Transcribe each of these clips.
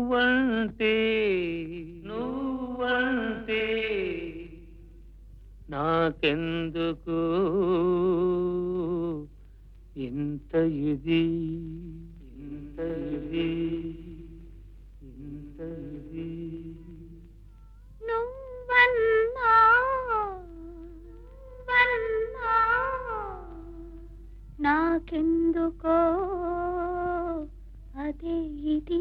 నువ్వంటే నువ్వంటే నాకెందుకు ఇంత ఇది ఇంత ఇది ఇంత ఇది నువ్వన్నా వన్నా నాకెందుకో అదే ఇది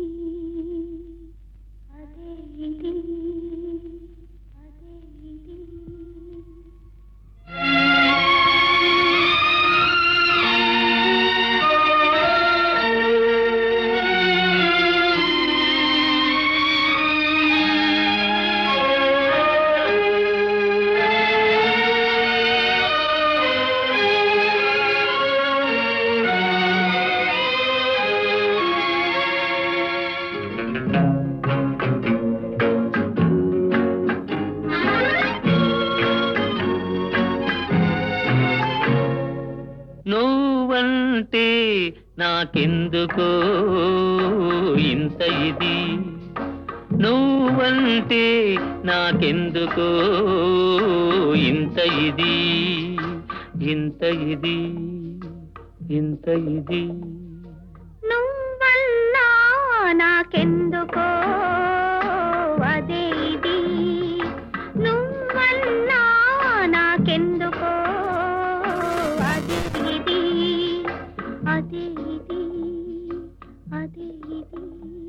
అదే ఇది అదే ఇది నువ్వంటే నాకెందుకో ఇంత ఇది నువ్వంటే నాకెందుకో ఇంత ఇది ఇంత ఇది ఇంత ఇది నువ్వన్నా నాకెందుకో అదే ఇది నువ్వన్నా నాకెందుకో అదే ఇది అదే ఇది అదే ఇది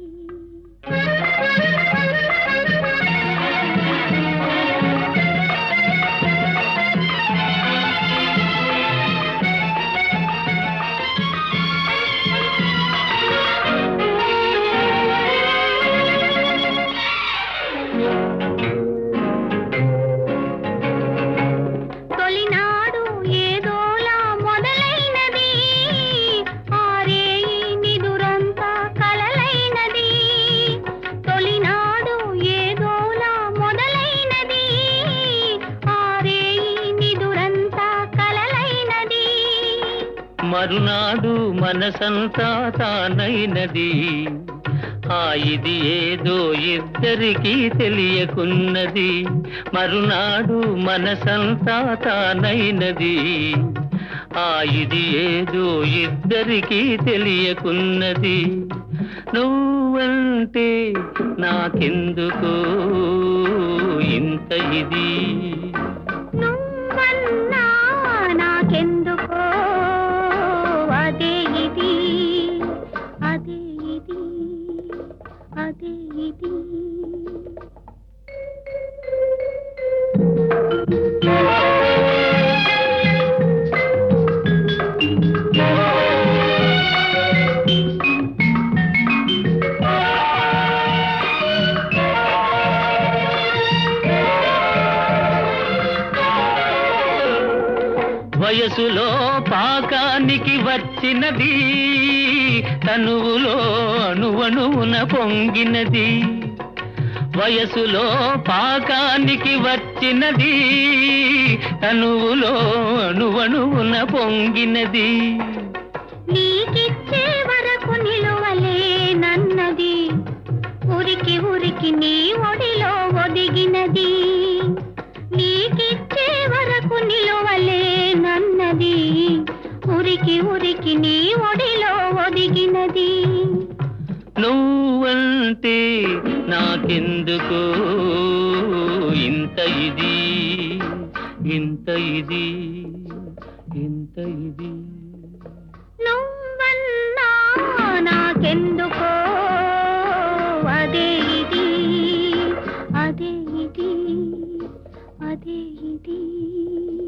తొలినాడు ఏదోలా మొదలైనది ఆరేయి నిదురంతా కలలైనది తొలినాడు ఏదోలా మొదలైనది ఆరేయి నిదురంతా కలలైనది మరునాడు మనసంతా తానైనది ఆ ఇది ఏదో ఇద్దరికీ తెలియకున్నది మరునాడు మనసంతా తానైనది ఆ ఇది ఏదో ఇద్దరికీ తెలియకున్నది నువ్వంటే నాకెందుకు ఇంత ఇది నువ్వన్నా నాకెందుకో అదే ఇది అదే ఇది అదే ఇది వయసులో పాకానికి వచ్చినది తనువులో అణువణువున పొంగినది వయసులో పాకానికి వచ్చినది తనువులో అణువణువున పొంగినది నీకిచ్చే వరకు నిలువలేనన్నది ఉరికి ఉరికి నీ ఒడిలో ఒదిగినది నీకిచ్చే వరకు నిలువలేనన్నది ఉరికి ఉరికి నీ ఒడిలో ఒదిగినది నువ్వంటే నాకెందుకు ఇంత ఇది ఇంత ఇది ఇంత ఇది నువ్వన్నా నాకెందుకో అదే ఇది అదే ఇది అదే ఇది